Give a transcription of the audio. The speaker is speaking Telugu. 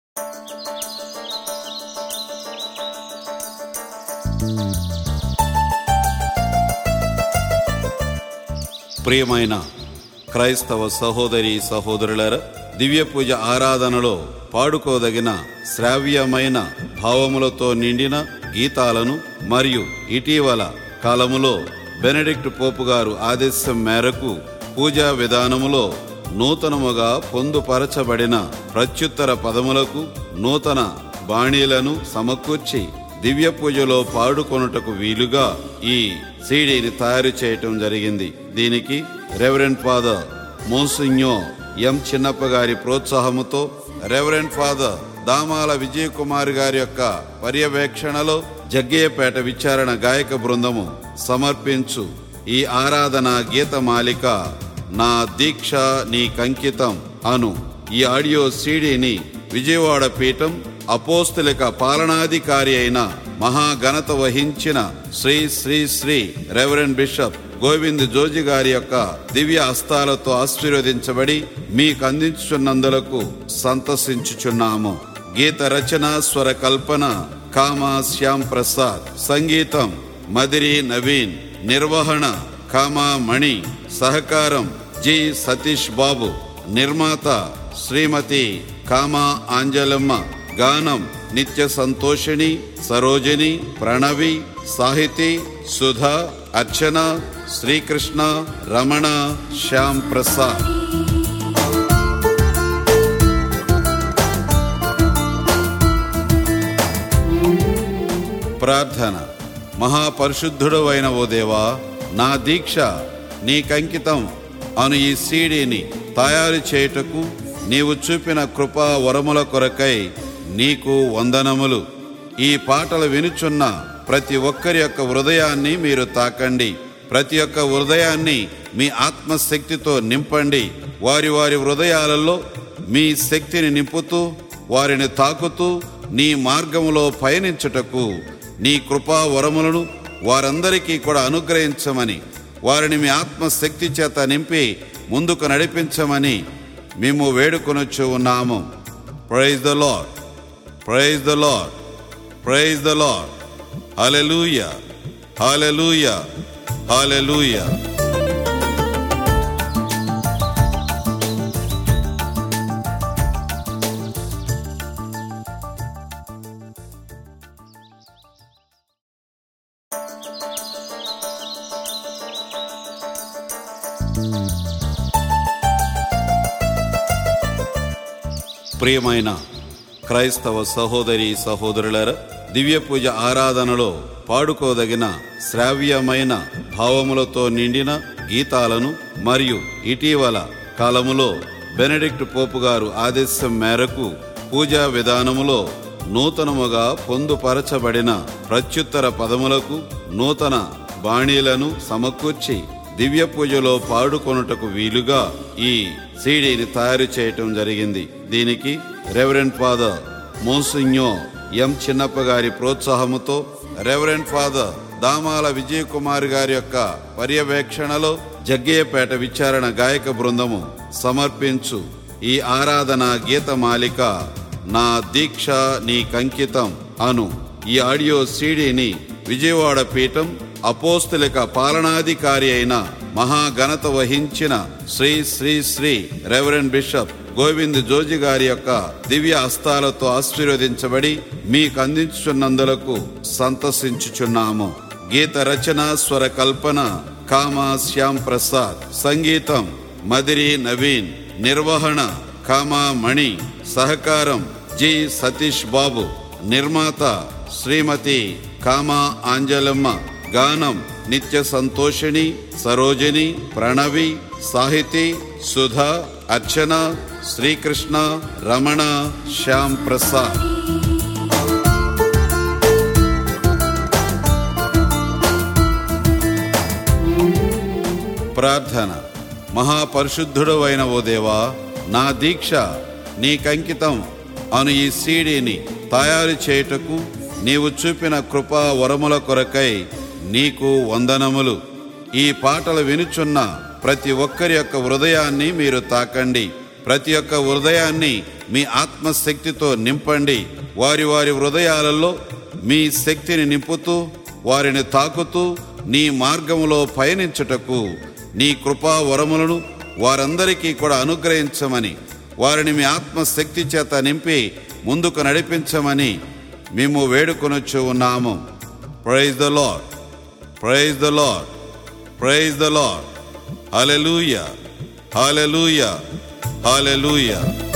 ప్రియమైన క్రైస్తవ సహోదరి సహోదరులర దివ్య పూజ ఆరాధనలో పాడుకోదగిన శ్రావ్యమైన భావములతో నిండిన గీతాలను మరియు ఇటీవల కాలములో బెనడిక్ట్ పోపు గారు ఆదేశం మేరకు పూజా విధానములో నూతనముగా పొందుపరచబడిన ప్రత్యుత్తర పదములకు నూతన బాణీలను సమకూర్చి దివ్య పూజలో పాడుకొనుటకు వీలుగా ఈ సీడీని తయారు చేయటం జరిగింది దీనికి రెవరెంట్ ఫాదర్ మోసిన్యో ఎం చిన్నప్ప గారి ప్రోత్సాహముతో రెవరెంట్ ఫాదర్ దామాల విజయ్ కుమార్ గారి యొక్క పర్యవేక్షణలో జగ్గయ్యపేట విచారణ గాయక బృందము సమర్పించు ఈ ఆరాధన గీతమాలిక నా దీక్ష నీ కంకితం అను ఈ ఆడియో సీడీని విజయవాడ పీఠం అపోస్తులిక పాలనాధికారి అయిన మహాఘనత వహించిన శ్రీ శ్రీ శ్రీ రెవరెండ్ బిషప్ గోవింద్ జోజి గారి యొక్క దివ్య హస్తాలతో ఆశీర్వదించబడి మీకు అందించుచున్నందులకు సంతసించుచున్నాము గీత రచన స్వర కల్పన కామా శ్యామ్ ప్రసాద్ సంగీతం మదిరి నవీన్ నిర్వహణ కామా మణి సహకారం జి సతీష్ బాబు నిర్మాత శ్రీమతి కామా ఆంజలమ్మ గానం నిత్య సంతోషిణి సరోజిని ప్రణవి సాహితి సుధా అర్చన శ్రీకృష్ణ రమణ శ్యామ్ ప్రసాద్ ప్రార్థన మహాపరిశుద్ధుడు అయిన ఓ దేవా నా దీక్ష నీకంకితం అను ఈ సీడీని తయారు చేయుటకు నీవు చూపిన కృపా వరముల కొరకై నీకు వందనములు ఈ పాటలు వినుచున్న ప్రతి ఒక్కరి యొక్క హృదయాన్ని మీరు తాకండి ప్రతి ఒక్క హృదయాన్ని మీ ఆత్మశక్తితో నింపండి వారి వారి హృదయాలలో మీ శక్తిని నింపుతూ వారిని తాకుతూ నీ మార్గములో పయనించుటకు నీ కృపా వరములను వారందరికీ కూడా అనుగ్రహించమని వారిని మీ ఆత్మశక్తి చేత నింపి ముందుకు నడిపించమని మేము వేడుకొనొచ్చు ఉన్నాము praise the Lord praise the Lord praise the Lord hallelujah hallelujah hallelujah ప్రియమైన క్రైస్తవ సహోదరి సహోదరులర దివ్య పూజ ఆరాధనలో పాడుకోదగిన శ్రావ్యమైన భావములతో నిండిన గీతాలను మరియు ఇటీవల కాలములో బెనడిక్ట్ పోపు గారు ఆదేశం మేరకు పూజా విధానములో నూతనముగా పొందుపరచబడిన ప్రత్యుత్తర పదములకు నూతన బాణీలను సమకూర్చి దివ్య పూజలో పాడుకొనుటకు వీలుగా ఈ సీడీని తయారు చేయటం జరిగింది దీనికి రెవరెంట్ ఫాదర్ మోసిన్యో ఎం చిన్నప్ప గారి ప్రోత్సాహముతో రెవరెంట్ ఫాదర్ దామాల విజయ్ కుమార్ గారి యొక్క పర్యవేక్షణలో జగ్గయ్యపేట విచారణ గాయక బృందము సమర్పించు ఈ ఆరాధన గీతమాలిక నా దీక్ష నీ కంకితం అను ఈ ఆడియో సీడీని విజయవాడ పీఠం అపోస్తులిక పాలనాధికారి అయిన మహాఘనత వహించిన శ్రీ శ్రీ శ్రీ రెవరెండ్ బిషప్ గోవింద్ జోజి గారి యొక్క దివ్య హస్తాలతో ఆశీర్వదించబడి మీకు అందించుచున్నందులకు సంతసించుచున్నాము గీత రచన స్వర కల్పన కామా శ్యామ్ ప్రసాద్ సంగీతం మదిరి నవీన్ నిర్వహణ కామా మణి సహకారం జి సతీష్ బాబు నిర్మాత శ్రీమతి కామా ఆంజలమ్మ గానం నిత్య సంతోషిణి సరోజిని ప్రణవి సాహితి సుధా అర్చన శ్రీకృష్ణ రమణ శ్యామ్ ప్రసాద్ ప్రార్థన మహాపరిశుద్ధుడు అయిన ఓ దేవా నా దీక్ష నీకంకితం అను ఈ సీడీని తయారు చేయుటకు నీవు చూపిన కృపా వరముల కొరకై నీకు వందనములు ఈ పాటలు వినుచున్న ప్రతి ఒక్కరి యొక్క హృదయాన్ని మీరు తాకండి ప్రతి ఒక్క హృదయాన్ని మీ ఆత్మశక్తితో నింపండి వారి వారి హృదయాలలో మీ శక్తిని నింపుతూ వారిని తాకుతూ నీ మార్గములో పయనించుటకు నీ కృపా వరములను వారందరికీ కూడా అనుగ్రహించమని వారిని మీ ఆత్మశక్తి చేత నింపి ముందుకు నడిపించమని మేము వేడుకొనొచ్చు ఉన్నాము praise the Lord praise the Lord praise the Lord hallelujah hallelujah hallelujah